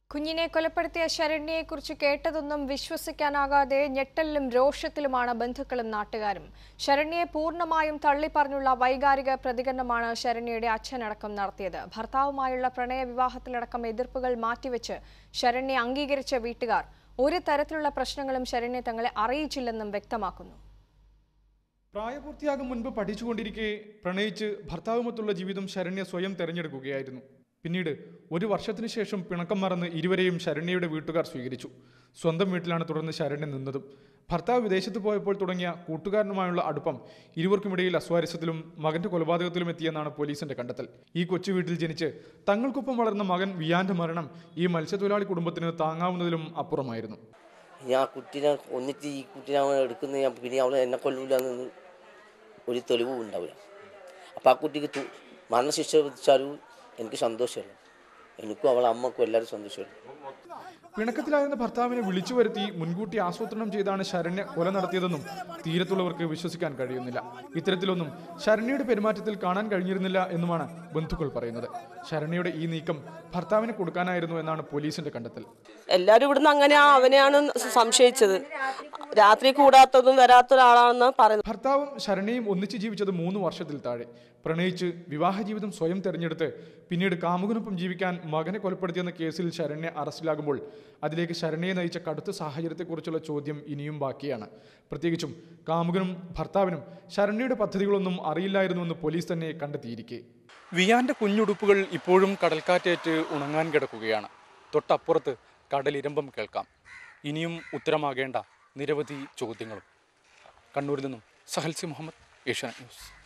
കുഞ്ഞിനെ കൊലപ്പെടുത്തിയ ശരണ്യയെക്കുറിച്ച് കേട്ടതൊന്നും വിശ്വസിക്കാനാകാതെ ഞെട്ടലിലും രോഷത്തിലുമാണ് ബന്ധുക്കളും നാട്ടുകാരും ശരണ്യയെ പൂർണ്ണമായും തള്ളിപ്പറഞ്ഞുള്ള വൈകാരിക പ്രതികരണമാണ് ശരണ്യയുടെ അച്ഛനടക്കം നടത്തിയത് ഭർത്താവുമായുള്ള പ്രണയ വിവാഹത്തിലടക്കം എതിർപ്പുകൾ മാറ്റിവെച്ച് ശരണ്യെ അംഗീകരിച്ച വീട്ടുകാർ ഒരു തരത്തിലുള്ള പ്രശ്നങ്ങളും ശരണ്യ തങ്ങളെ അറിയിച്ചില്ലെന്നും വ്യക്തമാക്കുന്നു പ്രായപൂർത്തിയാകും മുൻപ് പഠിച്ചുകൊണ്ടിരിക്കെ പ്രണയിച്ച് ഭർത്താവുമൊത്തുള്ള ജീവിതം ശരണ്യ സ്വയം തെരഞ്ഞെടുക്കുകയായിരുന്നു പിന്നീട് ഒരു വർഷത്തിനു ശേഷം പിണക്കം മറന്ന് ഇരുവരെയും ശരണ്യയുടെ വീട്ടുകാർ സ്വീകരിച്ചു സ്വന്തം വീട്ടിലാണ് തുടർന്ന് ശരണ്യ നിന്നതും ഭർത്താവ് വിദേശത്ത് പോയപ്പോൾ തുടങ്ങിയ കൂട്ടുകാരനുമായുള്ള അടുപ്പം ഇരുവർക്കുമിടയിൽ അസ്വാരസ്യത്തിലും മകന്റെ കൊലപാതകത്തിലും എത്തിയെന്നാണ് പോലീസിന്റെ കണ്ടെത്തൽ ഈ കൊച്ചു വീട്ടിൽ ജനിച്ച് തങ്ങൾക്കൊപ്പം വളർന്ന മകൻ വിയാന്റെ മരണം ഈ മത്സ്യത്തൊഴിലാളി കുടുംബത്തിന് താങ്ങാവുന്നതിലും അപ്പുറമായിരുന്നു ഞാൻ ആ കുട്ടീനെ ഒന്നിച്ച് ഈ കുട്ടീനെ അവൻ എടുക്കുന്ന ഞാൻ പിന്നെ അവൾ എന്നെ കൊല്ലൂലെന്ന് ഒരു തെളിവും ഉണ്ടാവില്ല അപ്പോൾ ആ കുട്ടിക്ക് തു- മരണശിക്ഷ വിധിച്ചാലും എനിക്ക് സന്തോഷമല്ല എനിക്കും അവളെ അമ്മക്കും എല്ലാവരും സന്തോഷമല്ല പിണക്കത്തിലായിരുന്ന ഭർത്താവിനെ വിളിച്ചു വരുത്തി മുൻകൂട്ടി ആസൂത്രണം ചെയ്താണ് ശരണ്യ കൊല നടത്തിയതെന്നും തീരത്തുള്ളവർക്ക് വിശ്വസിക്കാൻ കഴിയുന്നില്ല ഇത്തരത്തിലൊന്നും ശരണ്യയുടെ പെരുമാറ്റത്തിൽ കാണാൻ കഴിഞ്ഞിരുന്നില്ല എന്നുമാണ് ബന്ധുക്കൾ പറയുന്നത് ശരണ്യയുടെ ഈ നീക്കം ഭർത്താവിനെ കൊടുക്കാനായിരുന്നു എന്നാണ് പോലീസിന്റെ കണ്ടെത്തൽ എല്ലാവരും ഇവിടുന്ന് അങ്ങനെയാ അവനെയാണ് സംശയിച്ചത് രാത്രി കൂടാത്തതും വരാത്ത ഒരാളാണെന്ന് പറയുന്നത് ഭർത്താവും ശരണ്യയും ഒന്നിച്ച് ജീവിച്ചത് മൂന്ന് വർഷത്തിൽ താഴെ പ്രണയിച്ച് വിവാഹ ജീവിതം സ്വയം തെരഞ്ഞെടുത്ത് പിന്നീട് കാമുകനൊപ്പം ജീവിക്കാൻ മകനെ കൊലപ്പെടുത്തിയെന്ന കേസിൽ ശരണ്യ അറസ്റ്റിലാകുമ്പോൾ അതിലേക്ക് ശരണ്യയെ നയിച്ച കടുത്ത സാഹചര്യത്തെക്കുറിച്ചുള്ള ചോദ്യം ഇനിയും ബാക്കിയാണ് പ്രത്യേകിച്ചും കാമുകനും ഭർത്താവിനും ശരണ്യയുടെ പദ്ധതികളൊന്നും അറിയില്ലായിരുന്നുവെന്ന് പോലീസ് തന്നെ കണ്ടെത്തിയിരിക്കെ വിയാന്റെ കുഞ്ഞുടുപ്പുകൾ ഇപ്പോഴും കടൽക്കാറ്റേറ്റ് ഉണങ്ങാൻ കിടക്കുകയാണ് തൊട്ടപ്പുറത്ത് കടലിരമ്പം കേൾക്കാം ഇനിയും ഉത്തരമാകേണ്ട നിരവധി ചോദ്യങ്ങളും കണ്ണൂരിൽ നിന്നും സഹൽസി മുഹമ്മദ് ഏഷ്യാനെറ്റ് ന്യൂസ്